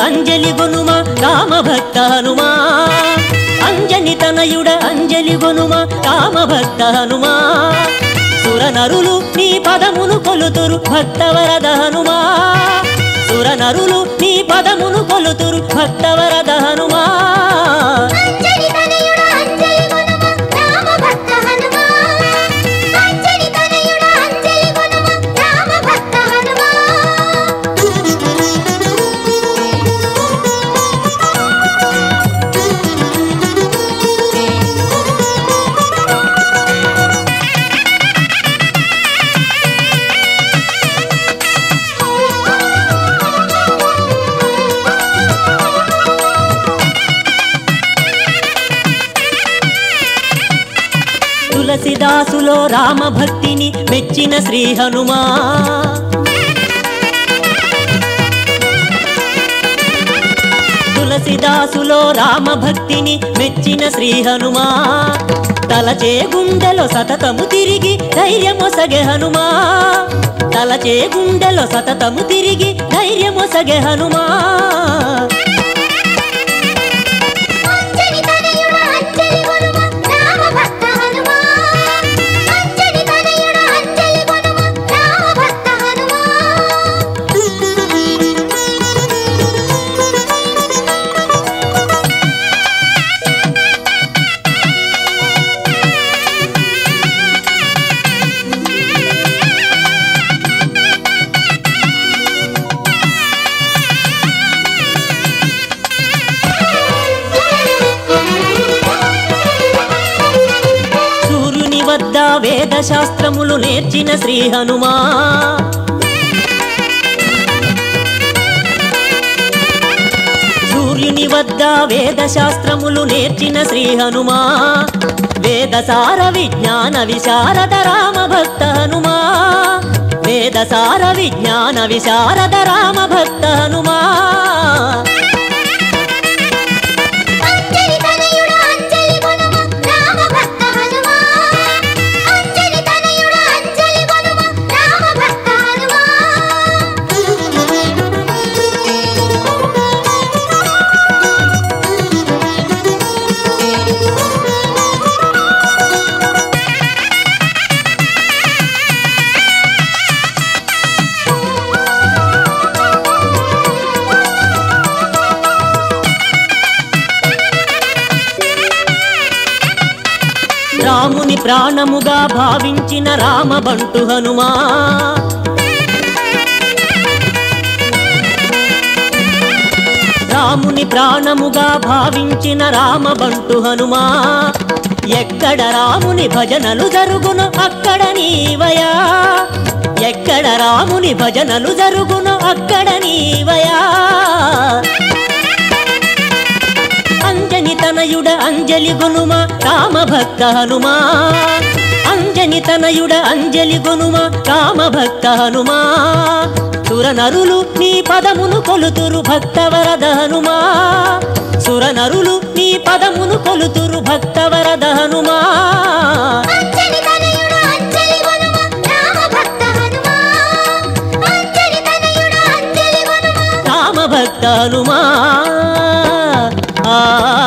అంజలి గొనుమ రామ భక్త హనుమా అంజని తనయుడ అంజలి గొనుమ రామ భక్త హనుమా సురనరులు నీ పదమును కొలుతురు భక్తవరద హనుమా సురనరులు నీ పదమును కొలుతురు భక్తవరద హనుమా అంజలి తనయుడ అంజలి గొనుమ రామ భక్త హనుమా అంజలి తనయుడ అంజలి గొనుమ రామ భక్త హనుమా తులసిదాసులో రామ భక్తిని మెచ్చిన శ్రీ హనుమా తులసిదాసులో రామ భక్తిని మెచ్చిన శ్రీ హనుమా తలచే గుండెలో సతతము తిరిగి ధైర్యమొసగె హనుమా తలచే గుండెలో సతతము తిరిగి ధైర్యమొసగె హనుమా అంజలి తనయుడ అంజలి గొనుమ రామ భక్త హనుమా అంజలి తనయుడ అంజలి గొనుమ రామ భక్త హనుమా సూర్యుని వద్ద వేద శాస్త్రములు నేర్చిన శ్రీ హనుమా సూర్యుని వద్ద వేద శాస్త్రములు నేర్చిన శ్రీ హనుమా వేదసార విజ్ఞాన విశారద రామ భక్త హనుమా వేదసార విజ్ఞాన విశారద రామ భక్త హనుమా అంజలి తనయుడ అంజలి గొనుమ రామ భక్త హనుమా అంజలి తనయుడ అంజలి గొనుమ రామ భక్త హనుమా రాముని ప్రాణముగా భావించిన రామబంటు హనుమా రాముని ప్రాణముగా భావించిన రామబంటు హనుమా ఎక్కడ రాముని భజనలు జరుగును అక్కడ నీవయా ఎక్కడ రాముని భజనలు జరుగును అక్కడ నీవయా అంజని తనయుడ అంజలి గొనుమ రామ భక్త హనుమా అంజని తనయుడ అంజలి గొనుమ రామ భక్త హనుమా సురనరులు నీ పదమును కొలుతురు భక్తవరద హనుమా సురనరులు నీ పదమును కొలుతురు భక్తవరద హనుమా అంజలి తనయుడ అంజలి గొనుమ రామ భక్త హనుమా అంజలి తనయుడ అంజలి గొనుమ రామ భక్త హనుమా ఆ